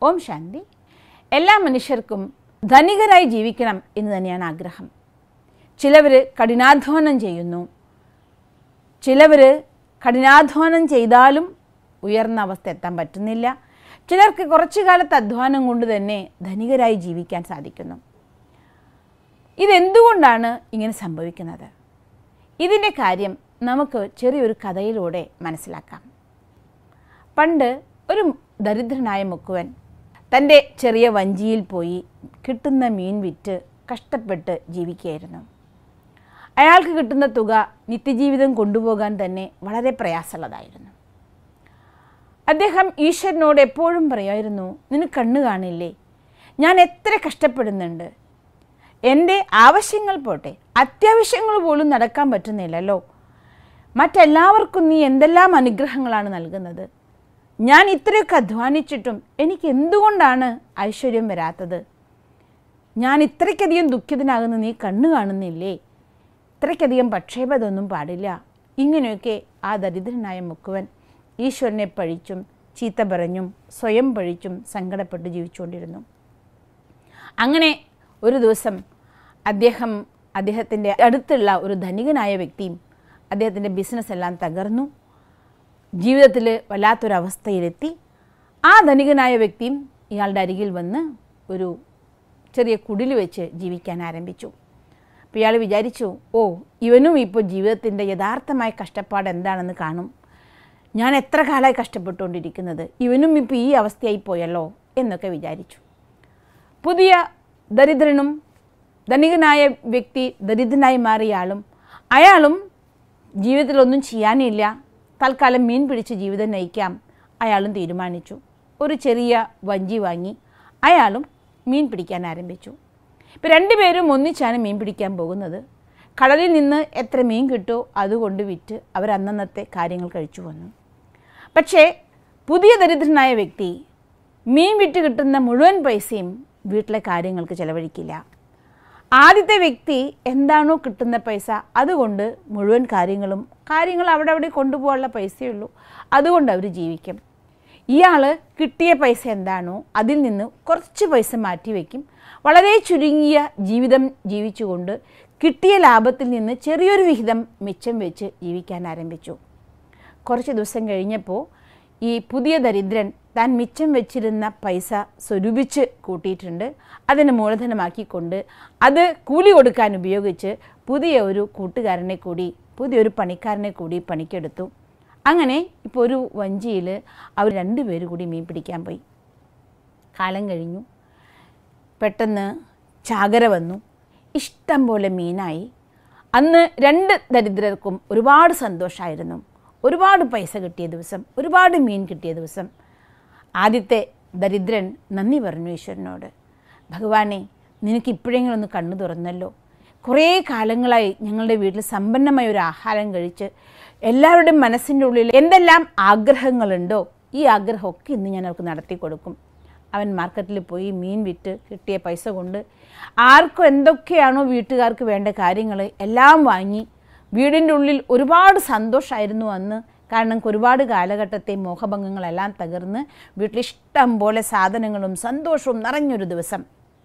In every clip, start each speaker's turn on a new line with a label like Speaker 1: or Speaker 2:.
Speaker 1: ഓം ശാന്തി എല്ലാ മനുഷ്യർക്കും ധനികരായി ജീവിക്കണം എന്ന് തന്നെയാണ് ആഗ്രഹം ചിലവർ കഠിനാധ്വാനം ചെയ്യുന്നു ചിലവർ കഠിനാധ്വാനം ചെയ്താലും ഉയർന്ന അവസ്ഥ എത്താൻ പറ്റുന്നില്ല ചിലർക്ക് കുറച്ചു കാലത്തെ അധ്വാനം കൊണ്ട് തന്നെ ധനികരായി ജീവിക്കാൻ സാധിക്കുന്നു ഇതെന്തുകൊണ്ടാണ് ഇങ്ങനെ സംഭവിക്കുന്നത് ഇതിൻ്റെ കാര്യം നമുക്ക് ചെറിയൊരു കഥയിലൂടെ മനസ്സിലാക്കാം പണ്ട് ഒരു ദരിദ്രനായ മുക്കുവൻ തൻ്റെ ചെറിയ വഞ്ചിയിൽ പോയി കിട്ടുന്ന മീൻ വിറ്റ് കഷ്ടപ്പെട്ട് ജീവിക്കുകയായിരുന്നു അയാൾക്ക് കിട്ടുന്ന തുക നിത്യജീവിതം കൊണ്ടുപോകാൻ തന്നെ വളരെ പ്രയാസമുള്ളതായിരുന്നു അദ്ദേഹം ഈശ്വരനോട് എപ്പോഴും പറയുമായിരുന്നു നിനക്ക് കണ്ണു കാണില്ലേ ഞാൻ എത്ര കഷ്ടപ്പെടുന്നുണ്ട് എൻ്റെ ആവശ്യങ്ങൾ പോട്ടെ അത്യാവശ്യങ്ങൾ പോലും നടക്കാൻ പറ്റുന്നില്ലല്ലോ മറ്റെല്ലാവർക്കും നീ എന്തെല്ലാം അനുഗ്രഹങ്ങളാണ് നൽകുന്നത് ഞാൻ ഇത്രയൊക്കെ അധ്വാനിച്ചിട്ടും എനിക്ക് എന്തുകൊണ്ടാണ് ഐശ്വര്യം വരാത്തത് ഞാൻ ഇത്രയ്ക്കധികം ദുഃഖിതനാകുന്ന നീ കണ്ണു കാണുന്നില്ലേ ഇത്രയ്ക്കധികം പക്ഷേപതൊന്നും പാടില്ല ഇങ്ങനെയൊക്കെ ആ ദരിദ്രനായ മുക്കുവൻ ഈശ്വരനെ പഴിച്ചും ചീത്ത പറഞ്ഞും സ്വയം പഴിച്ചും സങ്കടപ്പെട്ട് ജീവിച്ചുകൊണ്ടിരുന്നു അങ്ങനെ ഒരു ദിവസം അദ്ദേഹം അദ്ദേഹത്തിൻ്റെ അടുത്തുള്ള ഒരു ധനികനായ വ്യക്തിയും അദ്ദേഹത്തിൻ്റെ ബിസിനസ് എല്ലാം തകർന്നു ജീവിതത്തിൽ വല്ലാത്തൊരവസ്ഥയിലെത്തി ആ ധനികനായ വ്യക്തിയും ഇയാളുടെ അരികിൽ വന്ന് ഒരു ചെറിയ കുടിൽ വെച്ച് ജീവിക്കാൻ ആരംഭിച്ചു അപ്പോൾ ഇയാൾ വിചാരിച്ചു ഓ ഇവനും ഇപ്പോൾ ജീവിതത്തിൻ്റെ യഥാർത്ഥമായ കഷ്ടപ്പാട് എന്താണെന്ന് കാണും ഞാൻ എത്ര കാലമായി കഷ്ടപ്പെട്ടുകൊണ്ടിരിക്കുന്നത് ഇവനും ഇപ്പോൾ ഈ അവസ്ഥയായി പോയല്ലോ എന്നൊക്കെ വിചാരിച്ചു പുതിയ ദരിദ്രനും ധനികനായ വ്യക്തി ദരിദ്രനായി മാറിയ ആളും അയാളും ജീവിതത്തിലൊന്നും ചെയ്യാനില്ല തൽക്കാലം മീൻ പിടിച്ച് ജീവിതം നയിക്കാം അയാളും തീരുമാനിച്ചു ഒരു ചെറിയ വഞ്ചി വാങ്ങി അയാളും മീൻ പിടിക്കാൻ ആരംഭിച്ചു ഇപ്പം രണ്ടുപേരും ഒന്നിച്ചാണ് മീൻ പിടിക്കാൻ പോകുന്നത് കടലിൽ നിന്ന് എത്ര മീൻ കിട്ടുമോ അതുകൊണ്ട് വിറ്റ് അവർ അന്നന്നത്തെ കാര്യങ്ങൾ കഴിച്ചു വന്നു പക്ഷേ പുതിയ ദരിദ്രനായ വ്യക്തി മീൻ വിറ്റ് കിട്ടുന്ന മുഴുവൻ പൈസയും വീട്ടിലെ കാര്യങ്ങൾക്ക് ചിലവഴിക്കില്ല ആദ്യത്തെ വ്യക്തി എന്താണോ കിട്ടുന്ന പൈസ അതുകൊണ്ട് മുഴുവൻ കാര്യങ്ങളും കാര്യങ്ങൾ അവിടെ അവിടെ കൊണ്ടുപോകാനുള്ള പൈസയുള്ളൂ അതുകൊണ്ട് അവർ ജീവിക്കും ഇയാൾ കിട്ടിയ പൈസ എന്താണോ അതിൽ നിന്ന് കുറച്ച് പൈസ മാറ്റി വയ്ക്കും വളരെ ചുരുങ്ങിയ ജീവിതം ജീവിച്ചുകൊണ്ട് കിട്ടിയ ലാഭത്തിൽ നിന്ന് ചെറിയൊരു വിഹിതം മിച്ചം വെച്ച് ജീവിക്കാൻ ആരംഭിച്ചു കുറച്ച് ദിവസം കഴിഞ്ഞപ്പോൾ ഈ പുതിയ ദരിദ്രൻ താൻ മിച്ചം വെച്ചിരുന്ന പൈസ സ്വരൂപിച്ച് കൂട്ടിയിട്ടുണ്ട് അതിന് മൂലധനമാക്കിക്കൊണ്ട് അത് കൂലി കൊടുക്കാൻ ഉപയോഗിച്ച് പുതിയ ഒരു കൂട്ടുകാരനെ കൂടി പുതിയൊരു പണിക്കാരനെ കൂടി പണിക്കെടുത്തു അങ്ങനെ ഇപ്പോൾ ഒരു വഞ്ചിയിൽ അവർ രണ്ടുപേരും കൂടി മീൻ പിടിക്കാൻ പോയി കാലം കഴിഞ്ഞു പെട്ടെന്ന് ചാകര വന്നു ഇഷ്ടം പോലെ മീനായി അന്ന് രണ്ട് ദരിദ്രർക്കും ഒരുപാട് സന്തോഷമായിരുന്നു ഒരുപാട് പൈസ കിട്ടിയ ദിവസം ഒരുപാട് മീൻ കിട്ടിയ ദിവസം ആദ്യത്തെ ദരിദ്രൻ നന്ദി പറഞ്ഞു ഈശ്വരനോട് ഭഗവാനെ നിനക്ക് ഇപ്പോഴെങ്കിലും ഒന്ന് കണ്ണു തുറന്നല്ലോ കുറേ കാലങ്ങളായി ഞങ്ങളുടെ വീട്ടിൽ സമ്പന്നമായ ഒരു ആഹാരം കഴിച്ച് എല്ലാവരുടെയും മനസ്സിൻ്റെ ഉള്ളിൽ എന്തെല്ലാം ആഗ്രഹങ്ങളുണ്ടോ ഈ ആഗ്രഹമൊക്കെ ഇന്ന് ഞാൻ അവർക്ക് നടത്തി കൊടുക്കും അവൻ മാർക്കറ്റിൽ പോയി മീൻ വിറ്റ് കിട്ടിയ പൈസ കൊണ്ട് ആർക്കും എന്തൊക്കെയാണോ വീട്ടുകാർക്ക് വേണ്ട കാര്യങ്ങൾ എല്ലാം വാങ്ങി വീടിൻ്റെ ഉള്ളിൽ ഒരുപാട് സന്തോഷമായിരുന്നു അന്ന് കാരണം ഒരുപാട് കാലഘട്ടത്തെ മോഹഭംഗങ്ങളെല്ലാം തകർന്ന് വീട്ടിൽ ഇഷ്ടം പോലെ സാധനങ്ങളും സന്തോഷവും നിറഞ്ഞൊരു ദിവസം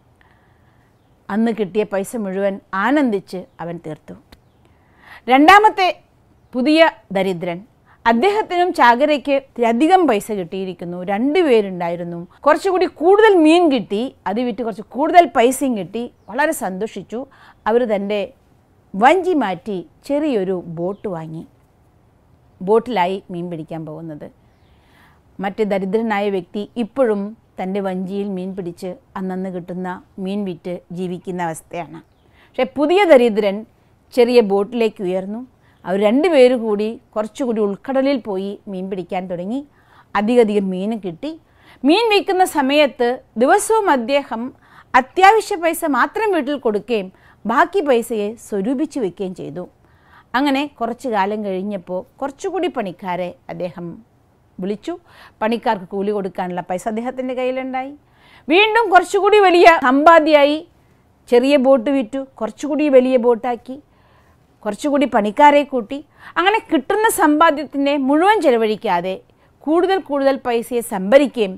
Speaker 1: അന്ന് കിട്ടിയ പൈസ മുഴുവൻ ആനന്ദിച്ച് അവൻ തീർത്തു രണ്ടാമത്തെ പുതിയ ദരിദ്രൻ അദ്ദേഹത്തിനും ചാകരയ്ക്ക് അധികം പൈസ കിട്ടിയിരിക്കുന്നു രണ്ടുപേരുണ്ടായിരുന്നു കുറച്ചുകൂടി കൂടുതൽ മീൻ കിട്ടി അത് വിറ്റ് കുറച്ച് കൂടുതൽ പൈസയും കിട്ടി വളരെ സന്തോഷിച്ചു അവർ തൻ്റെ വഞ്ചി മാറ്റി ചെറിയൊരു ബോട്ട് വാങ്ങി ബോട്ടിലായി മീൻ പിടിക്കാൻ പോകുന്നത് മറ്റ് ദരിദ്രനായ വ്യക്തി ഇപ്പോഴും തൻ്റെ വഞ്ചിയിൽ മീൻ പിടിച്ച് അന്നന്ന് കിട്ടുന്ന മീൻ വിറ്റ് ജീവിക്കുന്ന അവസ്ഥയാണ് പക്ഷേ പുതിയ ദരിദ്രൻ ചെറിയ ബോട്ടിലേക്ക് ഉയർന്നു അവർ രണ്ടുപേരും കൂടി കുറച്ചുകൂടി ഉൾക്കടലിൽ പോയി മീൻ പിടിക്കാൻ തുടങ്ങി അധികധികം മീൻ കിട്ടി മീൻ വിൽക്കുന്ന സമയത്ത് ദിവസവും അദ്ദേഹം അത്യാവശ്യ പൈസ മാത്രം വീട്ടിൽ കൊടുക്കുകയും ബാക്കി പൈസയെ സ്വരൂപിച്ച് വെക്കുകയും ചെയ്തു അങ്ങനെ കുറച്ച് കാലം കഴിഞ്ഞപ്പോൾ കുറച്ചുകൂടി പണിക്കാരെ അദ്ദേഹം വിളിച്ചു പണിക്കാർക്ക് കൂലി കൊടുക്കാനുള്ള പൈസ അദ്ദേഹത്തിൻ്റെ കയ്യിലുണ്ടായി വീണ്ടും കുറച്ചുകൂടി വലിയ സമ്പാദ്യമായി ചെറിയ ബോട്ട് വിറ്റു കുറച്ചുകൂടി വലിയ ബോട്ടാക്കി കുറച്ചുകൂടി പണിക്കാരെ കൂട്ടി അങ്ങനെ കിട്ടുന്ന സമ്പാദ്യത്തിൻ്റെ മുഴുവൻ ചെലവഴിക്കാതെ കൂടുതൽ കൂടുതൽ പൈസയെ സംഭരിക്കുകയും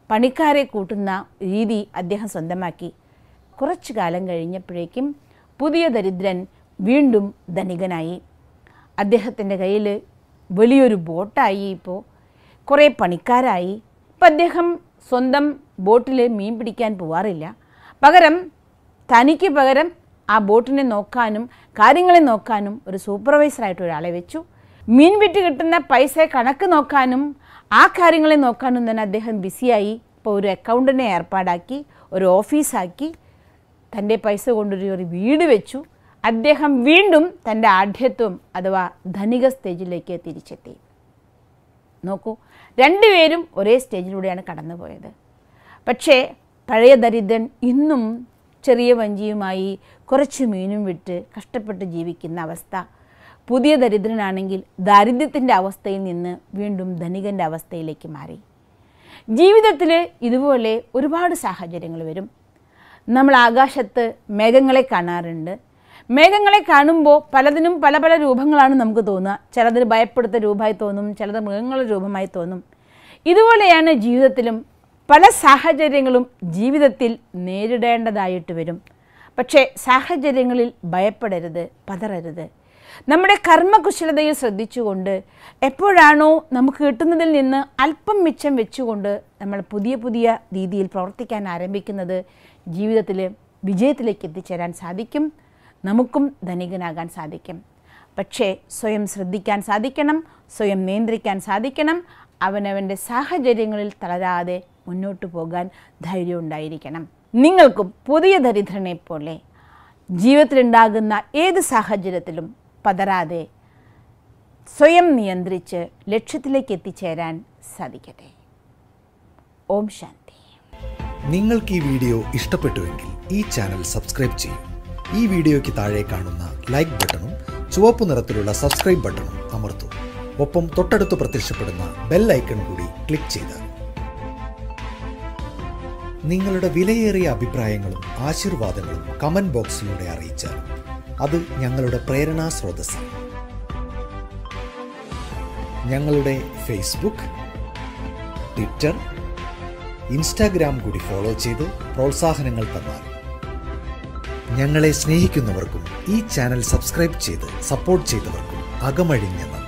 Speaker 1: പണിക്കാരെ കൂട്ടുന്ന രീതി അദ്ദേഹം സ്വന്തമാക്കി കുറച്ചു കാലം കഴിഞ്ഞപ്പോഴേക്കും പുതിയ ദരിദ്രൻ വീണ്ടും ധനികനായി അദ്ദേഹത്തിൻ്റെ കയ്യിൽ വലിയൊരു ബോട്ടായി ഇപ്പോൾ കുറേ പണിക്കാരായി ഇപ്പം അദ്ദേഹം സ്വന്തം ബോട്ടിൽ മീൻ പിടിക്കാൻ പോവാറില്ല പകരം തനിക്ക് പകരം ആ ബോട്ടിനെ നോക്കാനും കാര്യങ്ങളെ നോക്കാനും ഒരു സൂപ്പർവൈസറായിട്ട് ഒരാളെ വെച്ചു മീൻ വിറ്റ് കിട്ടുന്ന പൈസ കണക്ക് നോക്കാനും ആ കാര്യങ്ങളെ നോക്കാനും തന്നെ അദ്ദേഹം ബിസിയായി ഇപ്പോൾ ഒരു അക്കൗണ്ടിനെ ഏർപ്പാടാക്കി ഒരു ഓഫീസാക്കി തൻ്റെ പൈസ കൊണ്ടൊരു ഒരു വീട് വെച്ചു അദ്ദേഹം വീണ്ടും തൻ്റെ ആഢ്യത്വം അഥവാ ധനിക സ്റ്റേജിലേക്ക് തിരിച്ചെത്തി നോക്കൂ രണ്ടുപേരും ഒരേ സ്റ്റേജിലൂടെയാണ് കടന്നുപോയത് പക്ഷേ പഴയ ദരിദ്രൻ ഇന്നും ചെറിയ വഞ്ചിയുമായി കുറച്ച് മീനും വിട്ട് കഷ്ടപ്പെട്ട് ജീവിക്കുന്ന അവസ്ഥ പുതിയ ദരിദ്രനാണെങ്കിൽ ദാരിദ്ര്യത്തിൻ്റെ അവസ്ഥയിൽ നിന്ന് വീണ്ടും ധനികൻ്റെ അവസ്ഥയിലേക്ക് മാറി ജീവിതത്തിൽ ഇതുപോലെ ഒരുപാട് സാഹചര്യങ്ങൾ വരും നമ്മൾ ആകാശത്ത് മേഘങ്ങളെ കാണാറുണ്ട് മേഘങ്ങളെ കാണുമ്പോൾ പലതിനും പല പല രൂപങ്ങളാണ് നമുക്ക് തോന്നുക ചിലതിന് ഭയപ്പെടുത്ത രൂപമായി തോന്നും ചിലത് മൃഗങ്ങളുടെ രൂപമായി തോന്നും ഇതുപോലെയാണ് ജീവിതത്തിലും പല സാഹചര്യങ്ങളും ജീവിതത്തിൽ നേരിടേണ്ടതായിട്ട് വരും പക്ഷേ സാഹചര്യങ്ങളിൽ ഭയപ്പെടരുത് പതറരുത് നമ്മുടെ കർമ്മകുശലതയിൽ ശ്രദ്ധിച്ചുകൊണ്ട് എപ്പോഴാണോ നമുക്ക് കിട്ടുന്നതിൽ നിന്ന് അല്പം മിച്ചം വെച്ചുകൊണ്ട് നമ്മൾ പുതിയ പുതിയ രീതിയിൽ പ്രവർത്തിക്കാൻ ആരംഭിക്കുന്നത് ജീവിതത്തിൽ വിജയത്തിലേക്ക് എത്തിച്ചേരാൻ സാധിക്കും നമുക്കും ധനികനാകാൻ സാധിക്കും പക്ഷേ സ്വയം ശ്രദ്ധിക്കാൻ സാധിക്കണം സ്വയം നിയന്ത്രിക്കാൻ സാധിക്കണം അവനവൻ്റെ സാഹചര്യങ്ങളിൽ തളരാതെ മുന്നോട്ട് പോകാൻ ധൈര്യം ഉണ്ടായിരിക്കണം നിങ്ങൾക്കും പുതിയ ദരിദ്രനെ പോലെ ജീവിതത്തിലുണ്ടാകുന്ന ഏത് സാഹചര്യത്തിലും പതരാതെ സ്വയം നിയന്ത്രിച്ച് ലക്ഷ്യത്തിലേക്ക് എത്തിച്ചേരാൻ സാധിക്കട്ടെ ഓം ശാന്തി
Speaker 2: നിങ്ങൾക്ക് ഈ വീഡിയോ ഇഷ്ടപ്പെട്ടുവെങ്കിൽ ഈ ചാനൽ സബ്സ്ക്രൈബ് ചെയ്യൂ ഈ വീഡിയോയ്ക്ക് താഴെ കാണുന്ന ലൈക്ക് ബട്ടണും ചുവപ്പ് നിറത്തിലുള്ള സബ്സ്ക്രൈബ് ബട്ടണും അമർത്തൂ ഒപ്പം തൊട്ടടുത്ത് പ്രത്യക്ഷപ്പെടുന്ന ബെൽ ഐക്കൺ കൂടി ക്ലിക്ക് ചെയ്താൽ നിങ്ങളുടെ വിലയേറിയ അഭിപ്രായങ്ങളും ആശീർവാദങ്ങളും കമന്റ് ബോക്സിലൂടെ അറിയിച്ചാൽ അത് ഞങ്ങളുടെ പ്രേരണാ സ്രോതസ്സാണ് ഞങ്ങളുടെ ഫേസ്ബുക്ക് ട്വിറ്റർ ഇൻസ്റ്റാഗ്രാം കൂടി ഫോളോ ചെയ്ത് പ്രോത്സാഹനങ്ങൾ തന്നാൽ ഞങ്ങളെ സ്നേഹിക്കുന്നവർക്കും ഈ ചാനൽ സബ്സ്ക്രൈബ് ചെയ്ത് സപ്പോർട്ട് ചെയ്തവർക്കും അകമഴിഞ്ഞ നന്ദി